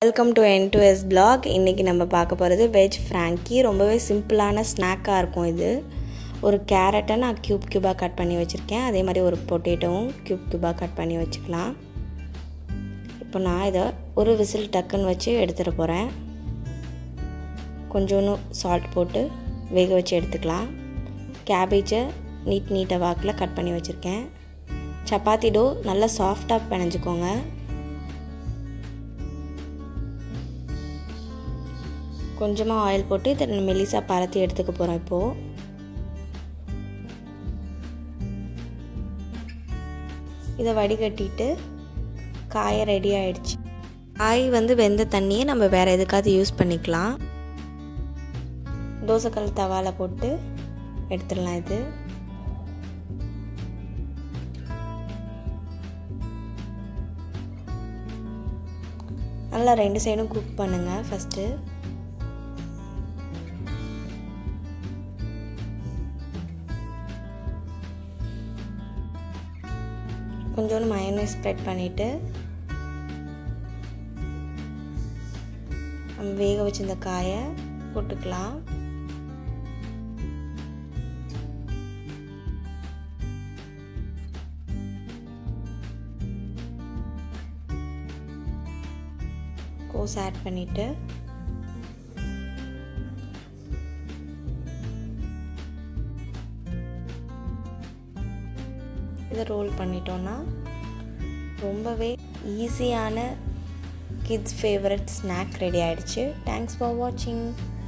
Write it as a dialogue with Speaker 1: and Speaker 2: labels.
Speaker 1: welcome to என் டு எஸ் பிளாக் இன்றைக்கி நம்ம பார்க்க போகிறது வெஜ் ஃப்ராங்கி ரொம்பவே சிம்பிளான ஸ்நாக்காக இருக்கும் இது ஒரு கேரட்டை நான் க்யூப் க்யூபாக கட் பண்ணி வச்சுருக்கேன் அதே மாதிரி ஒரு பொட்டேட்டோவும் க்யூப் க்யூபாக கட் பண்ணி வச்சுக்கலாம் இப்போ நான் இதை ஒரு விசில் டக்குன்னு வச்சு எடுத்துகிட்டு போகிறேன் கொஞ்சோன்னு சால்ட் போட்டு வேக வச்சு எடுத்துக்கலாம் கேபேஜை நீட் நீட்டாக வாக்கில் கட் பண்ணி வச்சுருக்கேன் சப்பாத்தி டோ நல்லா சாஃப்டாக பிணைஞ்சிக்கோங்க கொஞ்சமாக ஆயில் போட்டு இதை மெலிசாக பரத்தி எடுத்துக்க போகிறோம் இப்போது இதை வடிகட்டிட்டு காய ரெடி ஆகிடுச்சு காய் வந்து வெந்த தண்ணியை நம்ம வேறு எதுக்காவது யூஸ் பண்ணிக்கலாம் தோசைக்கல் தவாவில் போட்டு எடுத்துடலாம் இது நல்லா ரெண்டு சைடும் குக் பண்ணுங்கள் ஃபஸ்ட்டு கொஞ்சோண்டு மயனஸ் ஸ்ப்ரெட் பண்ணிவிட்டு நம்ம வேக வச்சிருந்த காயை போட்டுக்கலாம் கோஸ் ஆட் பண்ணிவிட்டு இதை ரோல் பண்ணிட்டோன்னா ரொம்பவே ஈஸியான கிட்ஸ் ஃபேவரட் ஸ்நாக் ரெடி ஆகிடுச்சு தேங்க்ஸ் ஃபார் வாட்சிங்